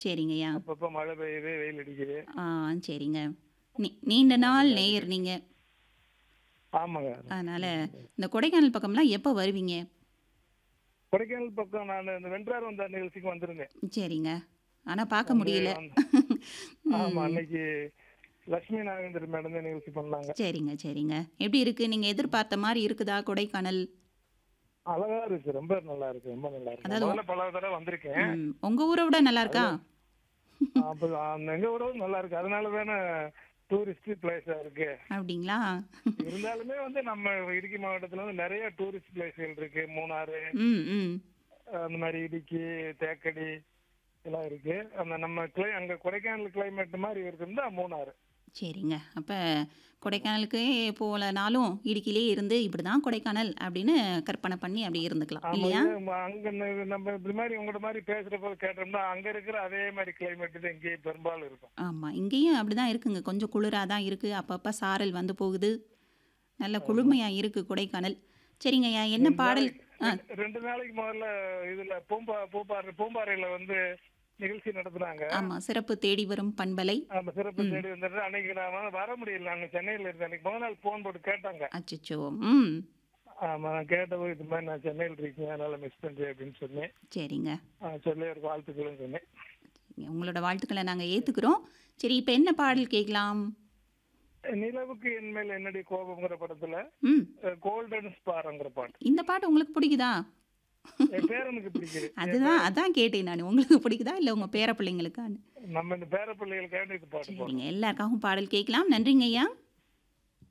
சரிங்கய்யா. அப்பப்போ மழை பெய்யுது, வெயில் அடிக்குது. ஆ சரிங்க. நீ நீண்ட நாள் நேயர் நீங்க. ஆமாங்க. அதனால இந்த கொடைக்கானல் பக்கம்லாம் எப்போ வருவீங்க? கொடைக்கானல் பக்கம் நான் இந்த வென்றார் வந்தார் நிகழ்ச்சிக்கு வந்திருந்தேன். சரிங்க. ஆனா பார்க்க வந்து முடியல. அந்த- ஆமா ம். அன்னைக்கு லட்சுமி நாகேந்திர மேடம் தான் நிகழ்ச்சி பண்ணாங்க. சரிங்க, சரிங்க. எப்படி இருக்கு? நீங்க எதிர்பார்த்த மாரி இருக்குதா கொடைக்கானல்? அழகா இருக்கு. ரொம்ப நல்லா இருக்கு. ரொம்ப நல்லா இருக்கு. அதாவது முதல்ல பல தடவை வந்திருக்கேன். ம். உங்க ஊரை விட நல்லா இருக்கா? அப்ப அந்த எங்க விட நல்லா இருக்கு. அதனால தானே டூரிஸ்ட் பிளேஸா இருக்கு. அப்படிங்களா? இருந்தாலுமே வந்து நம்ம இடுக்கி மாவட்டத்துல வந்து நிறைய டூரிஸ்ட் பிளேஸ்கள் இருக்கு. மூணாறு ம், ம். அந்த மாதிரி இடுக்கி, தேக்கடி எல்லாம் இருக்கு. அந்த நம்ம கிளை அங்க கொடைக்கானல் கிளைமேட் மாதிரி இருக்குன்னா மூணாறு. சரிங்க. அப்ப கொடைக்கானலுக்கே போகலனாலும் இடுக்கிலே இருந்து இப்படிதான் கொடைக்கானல் அப்படின்னு கற்பனை பண்ணி அப்படி இருந்துக்கலாம். ஆமா இல்லையா? இது ம- அங்க ந- நம்ம இப்படி மாதிரி உங்களோட மாதிரி பேசுறப்ப கேட்டோம்னா அங்க இருக்கிற அதே மாதிரி கிளைமேட் தான் இங்கேயே பெரும்பாலும் இருக்கும். ஆமா. இங்கேயும் அப்படிதான் இருக்குங்க. கொஞ்சம் குளிரா தான் இருக்கு. அப்பப்ப சாரல் வந்து போகுது. நல்ல குளுமையா இருக்கு கொடைக்கானல். சரிங்கய்யா. என்ன ரெண்டு பாடல்? நாளைக்கு ஆ ரெண்டு- ரெண்டு நாளைக்கு முதல்ல இதுல பூம்பா பூப்பாறை பூம்பாறையில வந்து நிகழ்ச்சி நடத்துனாங்க. ஆமா. சிறப்பு தேடி வரும் பண்பலை. அந்த சிறப்பு ம். தேடி வந்துட்டு அன்னைக்கு நான் வந்து வர முடியல. நாங்க சென்னையில இருந்தேன். அன்னைக்கு முதல் நாள் போன் போட்டு கேட்டாங்க. அச்சச்சோ! ம். ஆமா நான் கேட்டபோது இது மாதிரி நான் சென்னையில் இருக்கேன் அதனால மிஸ் பண்றேன் அப்படின்னு சொன்னேன். சரிங்க. ஆ, சொல்லி ஒரு வாழ்த்துக்களும் சொன்னேன். உங்களோட வாழ்த்துக்களை நாங்க ஏத்துக்கிறோம். சரி இப்ப என்ன பாடல் கேட்கலாம்? நிலவுக்கு என் மேல் என்னடி கோபம்ங்கிற படத்துல ம். கோல்டன் ஸ்பார்ங்கிற பாட்டு. இந்த பாட்டு உங்களுக்கு பிடிக்குதா? என் பேரனுக்கு பிடிக்குது. என் அதுதான் பேரன் அதான் கேட்டேன் நான். உங்களுக்கு பிடிக்குதா? இல்ல உங்க பேர பிள்ளைங்களுக்கான்னு? நம்ம இந்த பேர பிள்ளைகளுக்காண்டி இது பாட்டு போடுறோம். சரிங்க. எல்லாருக்காகவும் பாடல் கேட்கலாம். நன்றிங்க ஐயா.